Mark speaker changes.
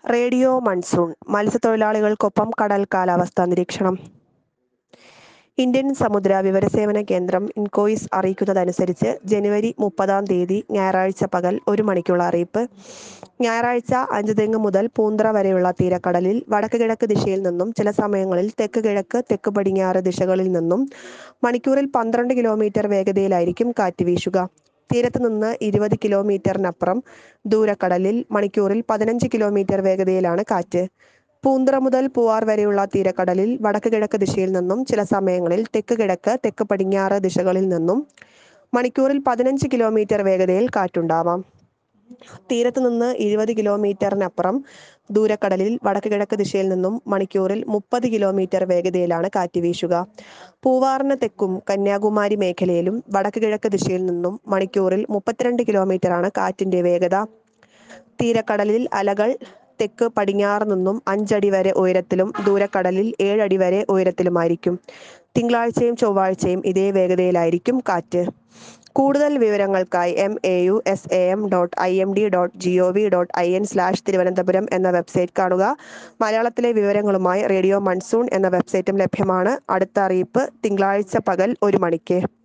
Speaker 1: radio monsoon മത്സ്യത്തൊഴിലാളികൾക്കൊപ്പം കടൽ കാലാവസ്ഥാ നിരീക്ഷണം ഇന്ത്യൻ സമുദ്ര വിവരസേവന കേന്ദ്രം ഇൻകോയിസ് അറിയിക്കുന്നതനുസരിച്ച് ജനുവരി മുപ്പതാം തീയതി ഞായറാഴ്ച പകൽ ഒരു മണിക്കുള്ള അറിയിപ്പ് ഞായറാഴ്ച അഞ്ചുതെങ്ങ് മുതൽ പൂന്തറ വരെയുള്ള തീരക്കടലിൽ വടക്ക് കിഴക്ക് ദിശയിൽ നിന്നും ചില സമയങ്ങളിൽ തെക്ക് കിഴക്ക് തെക്ക് പടിഞ്ഞാറ് ദിശകളിൽ നിന്നും മണിക്കൂറിൽ പന്ത്രണ്ട് കിലോമീറ്റർ വേഗതയിലായിരിക്കും കാറ്റ് വീശുക തീരത്ത് നിന്ന് ഇരുപത് കിലോമീറ്ററിനപ്പുറം ദൂരക്കടലിൽ മണിക്കൂറിൽ പതിനഞ്ച് കിലോമീറ്റർ വേഗതയിലാണ് കാറ്റ് പൂന്തറ മുതൽ പൂവാർ വരെയുള്ള തീരക്കടലിൽ വടക്ക് കിഴക്ക് ദിശയിൽ നിന്നും ചില സമയങ്ങളിൽ തെക്ക് കിഴക്ക് തെക്ക് പടിഞ്ഞാറ് ദിശകളിൽ നിന്നും മണിക്കൂറിൽ പതിനഞ്ച് കിലോമീറ്റർ വേഗതയിൽ കാറ്റുണ്ടാവാം തീരത്ത് നിന്ന് ഇരുപത് കിലോമീറ്ററിനപ്പുറം ദൂരക്കടലിൽ വടക്ക് കിഴക്ക് ദിശയിൽ നിന്നും മണിക്കൂറിൽ മുപ്പത് കിലോമീറ്റർ വേഗതയിലാണ് കാറ്റ് വീശുക പൂവാറിന് തെക്കും കന്യാകുമാരി മേഖലയിലും വടക്ക് കിഴക്ക് ദിശയിൽ നിന്നും മണിക്കൂറിൽ മുപ്പത്തിരണ്ട് കിലോമീറ്ററാണ് കാറ്റിന്റെ വേഗത തീരക്കടലിൽ അലകൾ തെക്ക് പടിഞ്ഞാറ് നിന്നും അഞ്ചടി വരെ ഉയരത്തിലും ദൂരക്കടലിൽ ഏഴടി വരെ ഉയരത്തിലുമായിരിക്കും തിങ്കളാഴ്ചയും ചൊവ്വാഴ്ചയും ഇതേ വേഗതയിലായിരിക്കും കാറ്റ് കൂടുതൽ വിവരങ്ങൾക്കായി M A U S A M dot I M D dot G O V dot I N slash Thiruvananthapuram എന്ന വെബ്സൈറ്റ് കാണുക മലയാളത്തിലെ വിവരങ്ങളുമായി റേഡിയോ മൺസൂൺ എന്ന വെബ്സൈറ്റും ലഭ്യമാണ് അടുത്ത അറിയിപ്പ് തിങ്കളാഴ്ച പകൽ ഒരു മണിക്ക്